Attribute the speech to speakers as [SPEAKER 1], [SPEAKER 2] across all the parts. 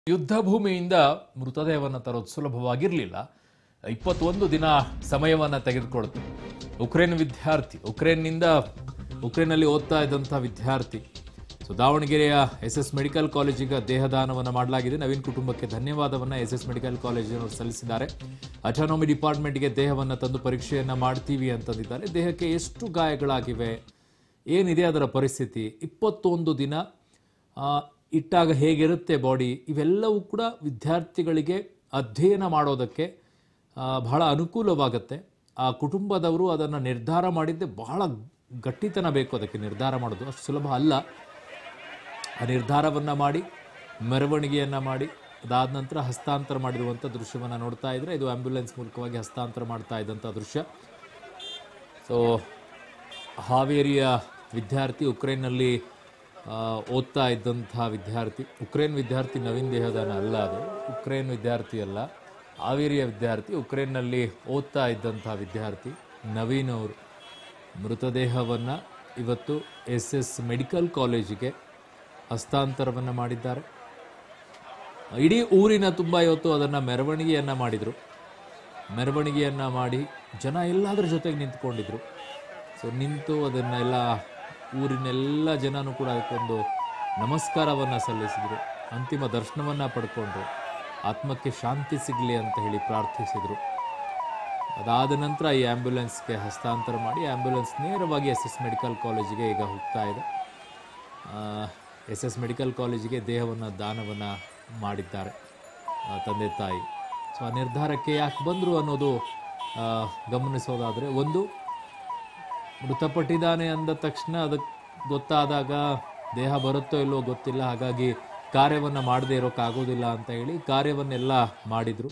[SPEAKER 1] ಯುದ್ಧ ಭೂಮಿಯಿಂದ ಮೃತದೇಹವನ್ನು ತರೋದು ಸುಲಭವಾಗಿರಲಿಲ್ಲ ಇಪ್ಪತ್ತೊಂದು ದಿನ ಸಮಯವನ್ನು ತೆಗೆದುಕೊಳ್ತು ಉಕ್ರೇನ್ ವಿದ್ಯಾರ್ಥಿ ಉಕ್ರೇನ್ನಿಂದ ಉಕ್ರೇನಲ್ಲಿ ಓದ್ತಾ ಇದ್ದಂಥ ವಿದ್ಯಾರ್ಥಿ ಸೊ ದಾವಣಗೆರೆಯ ಎಸ್ ಎಸ್ ಮೆಡಿಕಲ್ ಕಾಲೇಜಿಗೆ ದೇಹದಾನವನ್ನು ಮಾಡಲಾಗಿದೆ ನವೀನ್ ಕುಟುಂಬಕ್ಕೆ ಧನ್ಯವಾದವನ್ನು ಎಸ್ ಎಸ್ ಮೆಡಿಕಲ್ ಕಾಲೇಜಿನವರು ಸಲ್ಲಿಸಿದ್ದಾರೆ ಅಟಾನಮಿ ಡಿಪಾರ್ಟ್ಮೆಂಟ್ಗೆ ದೇಹವನ್ನು ತಂದು ಪರೀಕ್ಷೆಯನ್ನು ಮಾಡ್ತೀವಿ ಅಂತಂದಿದ್ದಾರೆ ದೇಹಕ್ಕೆ ಎಷ್ಟು ಗಾಯಗಳಾಗಿವೆ ಏನಿದೆ ಅದರ ಪರಿಸ್ಥಿತಿ ಇಪ್ಪತ್ತೊಂದು ದಿನ ಆ, ಇಟ್ಟಾಗ ಹೇಗಿರುತ್ತೆ ಬಾಡಿ ಇವೆಲ್ಲವೂ ಕೂಡ ವಿದ್ಯಾರ್ಥಿಗಳಿಗೆ ಅಧ್ಯಯನ ಮಾಡೋದಕ್ಕೆ ಆ, ಬಹಳ ಅನುಕೂಲವಾಗುತ್ತೆ ಆ ಕುಟುಂಬದವರು ಅದನ್ನು ನಿರ್ಧಾರ ಮಾಡಿದ್ದೆ ಬಹಳ ಗಟ್ಟಿತನ ಬೇಕು ಅದಕ್ಕೆ ನಿರ್ಧಾರ ಮಾಡೋದು ಅಷ್ಟು ಸುಲಭ ಅಲ್ಲ ಆ ನಿರ್ಧಾರವನ್ನು ಮಾಡಿ ಮೆರವಣಿಗೆಯನ್ನು ಮಾಡಿ ಅದಾದ ನಂತರ ಹಸ್ತಾಂತರ ಮಾಡಿರುವಂಥ ದೃಶ್ಯವನ್ನು ನೋಡ್ತಾ ಇದ್ರೆ ಇದು ಆಂಬ್ಯುಲೆನ್ಸ್ ಮೂಲಕವಾಗಿ ಹಸ್ತಾಂತರ ಮಾಡ್ತಾ ಇದ್ದಂಥ ದೃಶ್ಯ ಸೊ ಹಾವೇರಿಯ ವಿದ್ಯಾರ್ಥಿ ಉಕ್ರೇನ್ನಲ್ಲಿ ಆ, ಓದ್ತಾ ಇದ್ದಂಥ ವಿದ್ಯಾರ್ಥಿ ಉಕ್ರೇನ್ ವಿದ್ಯಾರ್ಥಿ ನವೀನ್ ದೇಹದಾನ ಅಲ್ಲ ಅದು ಉಕ್ರೇನ್ ವಿದ್ಯಾರ್ಥಿ ಅಲ್ಲ ಹಾವೇರಿಯ ವಿದ್ಯಾರ್ಥಿ ಉಕ್ರೇನ್ನಲ್ಲಿ ಓದ್ತಾ ಇದ್ದಂಥ ವಿದ್ಯಾರ್ಥಿ ನವೀನ್ ಅವರು ಮೃತದೇಹವನ್ನು ಇವತ್ತು ಎಸ್ ಎಸ್ ಮೆಡಿಕಲ್ ಕಾಲೇಜಿಗೆ ಹಸ್ತಾಂತರವನ್ನು ಮಾಡಿದ್ದಾರೆ ಇಡೀ ಊರಿನ ತುಂಬ ಇವತ್ತು ಅದನ್ನು ಮೆರವಣಿಗೆಯನ್ನು ಮಾಡಿದರು ಮೆರವಣಿಗೆಯನ್ನು ಮಾಡಿ ಜನ ಎಲ್ಲಾದ್ರ ಜೊತೆಗೆ ನಿಂತ್ಕೊಂಡಿದ್ರು ಸೊ ನಿಂತು ಅದನ್ನೆಲ್ಲ ಊರಿನೆಲ್ಲ ಜನನೂ ಕೂಡ ಅದಕ್ಕೊಂದು ನಮಸ್ಕಾರವನ್ನು ಸಲ್ಲಿಸಿದರು ಅಂತಿಮ ದರ್ಶನವನ್ನು ಪಡ್ಕೊಂಡ್ರು ಆತ್ಮಕ್ಕೆ ಶಾಂತಿ ಸಿಗಲಿ ಅಂತ ಹೇಳಿ ಪ್ರಾರ್ಥಿಸಿದರು ಅದಾದ ನಂತರ ಈ ಆ್ಯಂಬುಲೆನ್ಸ್ಗೆ ಹಸ್ತಾಂತರ ಮಾಡಿ ಆ್ಯಂಬುಲೆನ್ಸ್ ನೇರವಾಗಿ ಎಸ್ ಎಸ್ ಮೆಡಿಕಲ್ ಕಾಲೇಜಿಗೆ ಈಗ ಹೋಗ್ತಾ ಇದೆ ಎಸ್ ಎಸ್ ಮೆಡಿಕಲ್ ಕಾಲೇಜಿಗೆ ದೇಹವನ್ನು ದಾನವನ್ನು ಮಾಡಿದ್ದಾರೆ ಆ, ತಂದೆ ತಾಯಿ ಸೊ ಆ ನಿರ್ಧಾರಕ್ಕೆ ಯಾಕೆ ಬಂದರು ಅನ್ನೋದು ಆ, ಗಮನಿಸೋದಾದರೆ ಒಂದು ಮೃತಪಟ್ಟಿದ್ದಾನೆ ಅಂದ ತಕ್ಷಣ ಅದಕ್ಕೆ ಗೊತ್ತಾದಾಗ ದೇಹ ಬರುತ್ತೋ ಇಲ್ಲವೋ ಗೊತ್ತಿಲ್ಲ ಹಾಗಾಗಿ ಕಾರ್ಯವನ್ನು ಮಾಡದೇ ಇರೋಕ್ಕಾಗೋದಿಲ್ಲ ಅಂತ ಹೇಳಿ ಕಾರ್ಯವನ್ನೆಲ್ಲ ಮಾಡಿದರು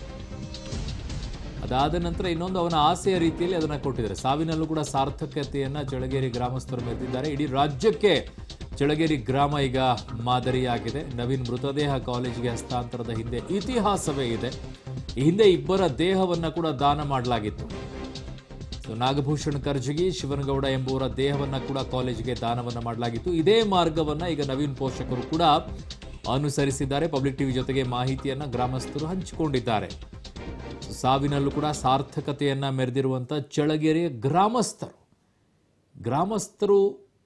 [SPEAKER 1] ಅದಾದ ನಂತರ ಇನ್ನೊಂದು ಅವನ ಆಸೆಯ ರೀತಿಯಲ್ಲಿ ಅದನ್ನು ಕೊಟ್ಟಿದ್ದಾರೆ ಸಾವಿನಲ್ಲೂ ಕೂಡ ಸಾರ್ಥಕತೆಯನ್ನು ಚಳಗೇರಿ ಗ್ರಾಮಸ್ಥರು ಮೆರೆದಿದ್ದಾರೆ ಇಡೀ ರಾಜ್ಯಕ್ಕೆ ಚಳಗೇರಿ ಗ್ರಾಮ ಈಗ ಮಾದರಿಯಾಗಿದೆ ನವೀನ್ ಮೃತದೇಹ ಕಾಲೇಜಿಗೆ ಹಸ್ತಾಂತರದ ಹಿಂದೆ ಇತಿಹಾಸವೇ ಇದೆ ಈ ಹಿಂದೆ ಇಬ್ಬರ ದೇಹವನ್ನು ಕೂಡ ದಾನ ಮಾಡಲಾಗಿತ್ತು ಸೊ ನಾಗಭೂಷಣ್ ಕರ್ಜಗಿ ಶಿವನಗೌಡ ಎಂಬುವರ ದೇಹವನ್ನ ಕೂಡ ಕಾಲೇಜಿಗೆ ದಾನವನ್ನ ಮಾಡಲಾಗಿತ್ತು ಇದೇ ಮಾರ್ಗವನ್ನ ಈಗ ನವೀನ್ ಪೋಷಕರು ಕೂಡ ಅನುಸರಿಸಿದ್ದಾರೆ ಪಬ್ಲಿಕ್ ಟಿವಿ ಜೊತೆಗೆ ಮಾಹಿತಿಯನ್ನ ಗ್ರಾಮಸ್ಥರು ಹಂಚಿಕೊಂಡಿದ್ದಾರೆ ಸೊ ಸಾವಿನಲ್ಲೂ ಕೂಡ ಸಾರ್ಥಕತೆಯನ್ನ ಮೆರೆದಿರುವಂಥ ಚಳಗೆರೆಯ ಗ್ರಾಮಸ್ಥರು ಗ್ರಾಮಸ್ಥರು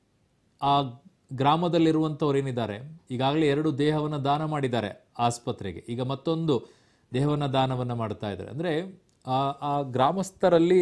[SPEAKER 1] ಆ ಗ್ರಾಮದಲ್ಲಿರುವಂಥವ್ರು ಏನಿದ್ದಾರೆ ಈಗಾಗಲೇ ಎರಡು ದೇಹವನ್ನು ದಾನ ಮಾಡಿದ್ದಾರೆ ಆಸ್ಪತ್ರೆಗೆ ಈಗ ಮತ್ತೊಂದು ದೇಹವನ್ನು ದಾನವನ್ನು ಮಾಡ್ತಾ ಇದ್ದಾರೆ ಅಂದರೆ ಆ ಆ ಗ್ರಾಮಸ್ಥರಲ್ಲಿ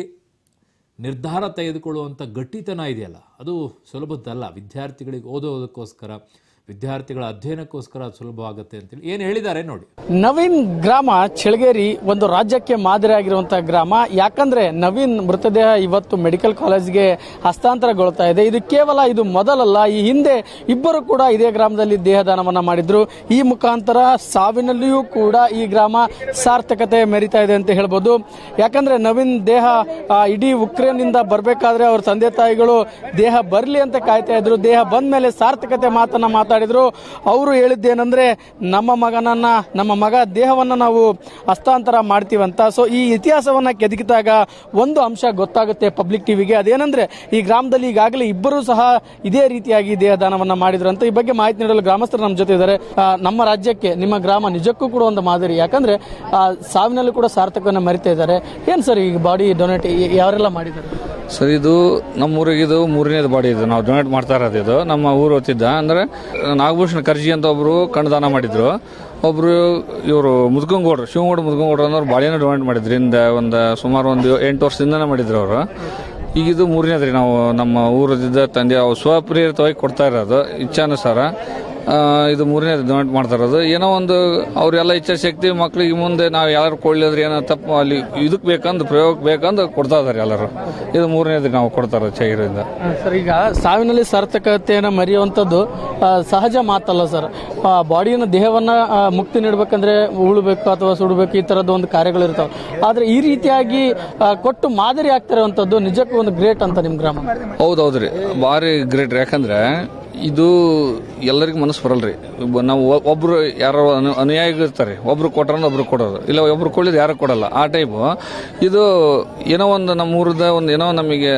[SPEAKER 1] ನಿರ್ಧಾರ ತೆಗೆದುಕೊಳ್ಳುವಂಥ ಗಟ್ಟಿತನ ಇದೆಯಲ್ಲ ಅದು ಸುಲಭದ್ದಲ್ಲ ವಿದ್ಯಾರ್ಥಿಗಳಿಗೆ ಓದೋದಕ್ಕೋಸ್ಕರ ವಿದ್ಯಾರ್ಥಿಗಳ ಅಧ್ಯಯನಕ್ಕೋಸ್ಕರ ಅದು ಸುಲಭವಾಗುತ್ತೆ ಅಂತೇಳಿ ಏನು ಹೇಳಿದ್ದಾರೆ ನೋಡಿ
[SPEAKER 2] ನವೀನ್ ಗ್ರಾಮ ಚಳಗೇರಿ ಒಂದು ರಾಜ್ಯಕ್ಕೆ ಮಾದರಿಯಾಗಿರುವಂತಹ ಗ್ರಾಮ ಯಾಕಂದ್ರೆ ನವೀನ್ ಮೃತದೇಹ ಇವತ್ತು ಮೆಡಿಕಲ್ ಕಾಲೇಜ್ಗೆ ಹಸ್ತಾಂತರಗೊಳ್ತಾ ಇದೆ ಇದು ಕೇವಲ ಇದು ಮೊದಲಲ್ಲ ಈ ಹಿಂದೆ ಇಬ್ಬರು ಕೂಡ ಇದೇ ಗ್ರಾಮದಲ್ಲಿ ದೇಹದಾನವನ್ನ ಮಾಡಿದ್ರು ಈ ಮುಖಾಂತರ ಸಾವಿನಲ್ಲಿಯೂ ಕೂಡ ಈ ಗ್ರಾಮ ಸಾರ್ಥಕತೆ ಮೆರಿತಾ ಇದೆ ಅಂತ ಹೇಳ್ಬೋದು ಯಾಕಂದ್ರೆ ನವೀನ್ ದೇಹ ಆ, ಇಡೀ ಉಕ್ರೇನ್ ನಿಂದ ಬರ್ಬೇಕಾದ್ರೆ ಅವ್ರ ತಂದೆ ತಾಯಿಗಳು ದೇಹ ಬರ್ಲಿ ಅಂತ ಕಾಯ್ತಾ ಇದ್ರು ದೇಹ ಬಂದ ಮೇಲೆ ಸಾರ್ಥಕತೆ ಮಾತನ್ನ ಮಾತಾಡಿದ್ರು ಅವರು ಹೇಳಿದ್ದೇನೆಂದ್ರೆ ನಮ್ಮ ಮಗನನ್ನ ನಮ್ಮ ಮಗ ದೇಹವನ್ನ ನಾವು ಹಸ್ತಾಂತರ ಮಾಡ್ತೀವಂತ ಸೊ ಈ ಇತಿಹಾಸವನ್ನ ಕೆದಕಿದಾಗ ಒಂದು ಅಂಶ ಗೊತ್ತಾಗುತ್ತೆ ಪಬ್ಲಿಕ್ ಟಿವಿಗೆ ಅದೇನೆಂದ್ರೆ ಈ ಗ್ರಾಮದಲ್ಲಿ ಈಗಾಗಲೇ ಇಬ್ಬರು ಸಹ ಇದೇ ರೀತಿಯಾಗಿ ದೇಹದಾನವನ್ನ ಮಾಡಿದ್ರು ಅಂತ ಈ ಬಗ್ಗೆ ಮಾಹಿತಿ ನೀಡಲು ಗ್ರಾಮಸ್ಥರು ನಮ್ಮ ಜೊತೆ ಇದ್ದಾರೆ ಆ, ನಮ್ಮ ರಾಜ್ಯಕ್ಕೆ ನಿಮ್ಮ ಗ್ರಾಮ ನಿಜಕ್ಕೂ ಕೂಡ ಒಂದು ಮಾದರಿ ಯಾಕಂದ್ರೆ ಆ, ಸಾವಿನಲ್ಲೂ ಕೂಡ ಸಾರ್ಥಕವನ್ನ ಮರಿತಾ ಇದ್ದಾರೆ ಏನ್ ಸರ್ ಈ ಬಾಡಿ ಡೊನೇಟ್ ಯಾರೆಲ್ಲ ಮಾಡಿದ್ದಾರೆ
[SPEAKER 3] ಸರ್ ಇದು ನಮ್ಮ ಊರಿಗೆ ಇದು ಮೂರನೇದು ಬಾಡಿ ಇದು ನಾವು ಡೊನೇಟ್ ಮಾಡ್ತಾ ಇರೋದು ಇದು ನಮ್ಮ ಊರು ಹೊತ್ತಿದ್ದ ಅಂದ್ರೆ ನಾಗಭೂಷಣ ಕರ್ಜಿ ಅಂತ ಒಬ್ರು ಕಣ್ಣದಾನ ಮಾಡಿದ್ರು ಒಬ್ರು ಇವರು ಮುದ್ಕಂಗೌಡ್ರು ಶಿವಗೌಡ ಮುದ್ಕಂಗೌಡ್ರು ಅನ್ನೋರು ಬಾಡಿನ ಡೊನೇಟ್ ಮಾಡಿದ್ರು ಹಿಂದೆ ಒಂದು ಸುಮಾರು ಒಂದು ಎಂಟು ವರ್ಷದಿಂದನೇ ಮಾಡಿದ್ರು ಅವರು ಈಗ ಇದು ಮೂರನೇದ್ರಿ ನಾವು ನಮ್ಮ ಊರದಿದ್ದ ತಂದೆ ಅವ್ರು ಸ್ವಪ್ರೇರಿತವಾಗಿ ಕೊಡ್ತಾ ಇರೋದು ಇಚ್ಛಾನುಸಾರ ಆ, ಇದು ಮೂರನೇ ಡೊನೇಟ್ ಮಾಡ್ತಾ ಇರೋದು ಏನೋ ಒಂದು ಅವರೆಲ್ಲ ಇಚ್ಛಾಶಕ್ತಿ ಮಕ್ಳಿಗೆ ಮುಂದೆ ನಾವು ಯಾರು ಕೊಳ್ಳಿದ್ರೆ ಏನೋ ತಪ್ಪು ಅಲ್ಲಿ ಇದಕ್ಕೆ ಬೇಕಂದು ಪ್ರಯೋಗಕ್ಕೆ ಬೇಕಂದು ಕೊಡ್ತಾ ಇದಾರೆ ಎಲ್ಲರೂ ಇದು ಮೂರನೇದು ನಾವು ಕೊಡ್ತಾ ಇರೋದು ಚೈರಿಂದ
[SPEAKER 2] ಸರ್ ಈಗ ಸಾವಿನಲ್ಲಿ ಸಾರ್ಥಕತೆಯನ್ನು ಮರೆಯುವಂಥದ್ದು ಆ, ಸಹಜ ಮಾತಲ್ಲ ಸರ್ ಬಾಡಿಯನ್ನು ದೇಹವನ್ನ ಆ, ಮುಕ್ತಿ ನೀಡಬೇಕಂದ್ರೆ ಉಳಬೇಕು ಅಥವಾ ಸುಡಬೇಕು ಈ ಥರದ್ದು ಒಂದು ಕಾರ್ಯಗಳಿರ್ತಾವೆ ಆದರೆ ಈ ರೀತಿಯಾಗಿ ಆ, ಕೊಟ್ಟು ಮಾದರಿ ಆಗ್ತಿರುವಂಥದ್ದು ನಿಜಕ್ಕೂ ಒಂದು ಗ್ರೇಟ್ ಅಂತ ನಿಮ್ಮ ಗ್ರಾಮ
[SPEAKER 3] ಹೌದೌದ್ರಿ ಭಾರಿ ಗ್ರೇಟ್ ಯಾಕಂದ್ರೆ ಇದು ಎಲ್ಲರಿಗೂ ಮನಸ್ಸು ಬರಲ್ರಿ ಒಬ್ಬ- ನಾವು ಒ- ಒಬ್ರು ಯಾರೋ ಅನು ಅನುಯಾಯಿಗಳು ಇರ್ತಾರೆ ಒಬ್ರು ಕೊಟ್ರ ಒಬ್ರು ಕೊಡೋದು ಇಲ್ಲ ಒಬ್ರು ಕೊಳ್ಳಿದ್ರೆ ಯಾರು ಕೊಡಲ್ಲ ಆ ಟೈಪು ಇದು ಏನೋ ಒಂದು ನಮ್ಮ ಊರದ ಒಂದು ಏನೋ ನಮಗೆ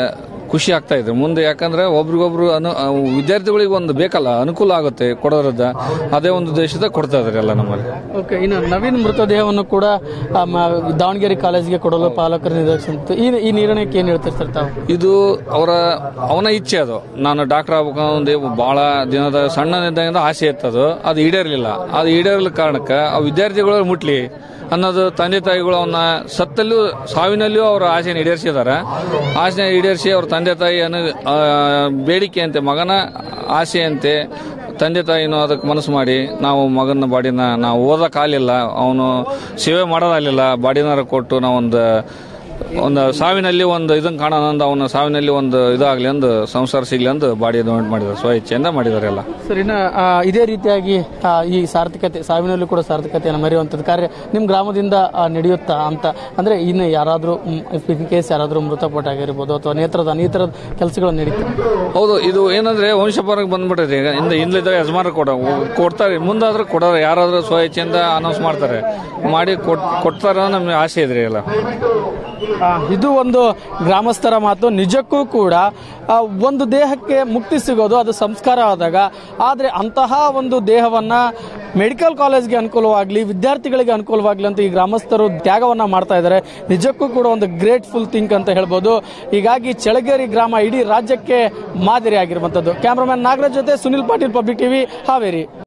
[SPEAKER 3] ಖುಷಿ ಆಗ್ತಾ ಇದೆ ಮುಂದೆ ಯಾಕಂದ್ರೆ ಒಬ್ರಿಗೊಬ್ರು ಅನು ಆ, ವಿದ್ಯಾರ್ಥಿಗಳಿಗೆ ಒಂದು ಬೇಕಲ್ಲ ಅನುಕೂಲ ಆಗುತ್ತೆ ಕೊಡೋದ್ರಿಂದ ಅದೇ ಒಂದು ದೇಶದ ಕೊಡ್ತಾ ಇದಾರೆ ಎಲ್ಲ ನಮ್ಮಲ್ಲಿ
[SPEAKER 2] ಓಕೆ ಇನ್ನು ನವೀನ್ ಮೃತದೇಹವನ್ನು ಕೂಡ ಆ, ಮ- ದಾವಣಗೆರೆ ಕಾಲೇಜಿಗೆ ಕೊಡಲು ಪಾಲಕರು ನಿರ್ಧರಿಸಿತ್ತು ಈ ಈ ನಿರ್ಣಯಕ್ಕೆ ಏನು ಹೇಳ್ತಾರೆ ಸರ್ ತಾವು
[SPEAKER 3] ಇದು ಅವರ ಅವನ ಇಚ್ಛೆ ಅದು ನಾನು ಡಾಕ್ಟರ್ ಆಗ್ಬೇಕು ಒಂದು ಬಹಳ ದಿನದ ಸಣ್ಣನಿದ್ದಾಗಿಂದ ಆಸೆ ಇತ್ತದು ಅದು ಈಡೇರಲಿಲ್ಲ ಅದು ಈಡೇರಲ ಕಾರಣಕ್ಕೆ ಆ ವಿದ್ಯಾರ್ಥಿಗಳು ಮುಟ್ಲಿ ಅನ್ನೋದು ತಂದೆ ತಾಯಿಗಳು ಅವನ್ನ ಸತ್ತಲ್ಲೂ ಸಾವಿನಲ್ಲಿಯೂ ಅವರ ಆಸೆಯನ್ನು ಈಡೇರಿಸಿದ್ದಾರೆ ಆಸೆ ಈಡೇರಿಸಿ ಅವ್ರ ತಂದೆ ತಾಯಿ ಅನು ಆ, ಬೇಡಿಕೆಯಂತೆ ಮಗನ ಆಸೆಯಂತೆ ತಂದೆ ತಾಯಿನೂ ಅದಕ್ಕೆ ಮನಸ್ಸು ಮಾಡಿ ನಾವು ಮಗನ ಬಾಡಿನ ನಾವು ಓದಕ್ಕಾಗಲಿಲ್ಲ ಅವನು ಸೇವೆ ಮಾಡೋದಾಗಲಿಲ್ಲ ಬಾಡಿನಾರ ಕೊಟ್ಟು ನಾವೊಂದು ಒಂದು ಸಾವಿನಲ್ಲಿ ಒಂದು ಇದನ್ನ ಕಾಣೋಣ ಅಂದು ಅವನ ಸಾವಿನಲ್ಲಿ ಒಂದು ಇದಾಗಲಿ ಅಂದು ಸಂಸಾರ ಸಿಗ್ಲಿ ಅಂದು ಬಾಡಿ ಡೊನೇಟ್ ಮಾಡಿದ್ದಾರೆ ಸ್ವ ಇಚ್ಛೆಯಿಂದ ಮಾಡಿದ್ದಾರೆ ಎಲ್ಲ
[SPEAKER 2] ಸರ್ ಇನ್ನು ಆ, ಇದೇ ರೀತಿಯಾಗಿ ಆ, ಈ ಸಾರ್ಥಕತೆ ಸಾವಿನಲ್ಲೂ ಕೂಡ ಸಾರ್ಥಕತೆಯನ್ನು ಮರೆಯುವಂಥದ್ದು ಕಾರ್ಯ ನಿಮ್ಮ ಗ್ರಾಮದಿಂದ ಆ, ನಡೆಯುತ್ತಾ ಅಂತ ಅಂದ್ರೆ ಇನ್ನು ಯಾರಾದರೂ ಇನ್ ಕೇಸ್ ಯಾರಾದರೂ ಮೃತಪಟ್ಟಾಗಿರ್ಬೋದು ಅಥವಾ ನೇತ್ರದಾನ ಈ ಥರದ ಕೆಲಸಗಳು ನಡೀತವೆ
[SPEAKER 3] ಹೌದು ಇದು ಏನಂದ್ರೆ ವಂಶಪರಂಗೆ ಬಂದ್ಬಿಟ್ಟಿದೆ ಈಗ ಇಂದ ಹಿಂದ್ಲಿದ್ದಾಗ ಯಜಮಾನ ಕೊಡ ಕೊಡ್ತಾರೆ ಮುಂದಾದ್ರೂ ಕೊಡೋರು ಯಾರಾದ್ರೂ ಸ್ವ ಇಚ್ಛೆಯಿಂದ ಅನೌನ್ಸ್ ಮಾಡ್ತಾರೆ ಮಾಡಿ ಕೊಟ್ ಕೊಡ್ತಾರ ನಮ್ಗೆ ಆಸೆ ಇದ್ರಿ ಎಲ್ಲ
[SPEAKER 2] ಆ, ಇದು ಒಂದು ಗ್ರಾಮಸ್ಥರ ಮಾತು ನಿಜಕ್ಕೂ ಕೂಡ ಆ, ಒಂದು ದೇಹಕ್ಕೆ ಮುಕ್ತಿ ಸಿಗೋದು ಅದು ಸಂಸ್ಕಾರ ಆದಾಗ ಆದರೆ ಅಂತಹ ಒಂದು ದೇಹವನ್ನ ಮೆಡಿಕಲ್ ಕಾಲೇಜ್ಗೆ ಅನುಕೂಲವಾಗಲಿ ವಿದ್ಯಾರ್ಥಿಗಳಿಗೆ ಅನುಕೂಲವಾಗಲಿ ಅಂತ ಈ ಗ್ರಾಮಸ್ಥರು ತ್ಯಾಗವನ್ನ ಮಾಡ್ತಾ ಇದ್ದಾರೆ ನಿಜಕ್ಕೂ ಕೂಡ ಒಂದು ಗ್ರೇಟ್ಫುಲ್ ಥಿಂಕ್ ಅಂತ ಹೇಳ್ಬೋದು ಹೀಗಾಗಿ ಚಳಗೇರಿ ಗ್ರಾಮ ಇಡೀ ರಾಜ್ಯಕ್ಕೆ ಮಾದರಿ ಆಗಿರುವಂಥದ್ದು ಕ್ಯಾಮ್ರಾಮನ್ ನಾಗರಾಜ್ ಜೊತೆ ಸುನಿಲ್ ಪಾಟೀಲ್ ಪಬ್ಲಿಕ್ ಟಿವಿ ಹಾವೇರಿ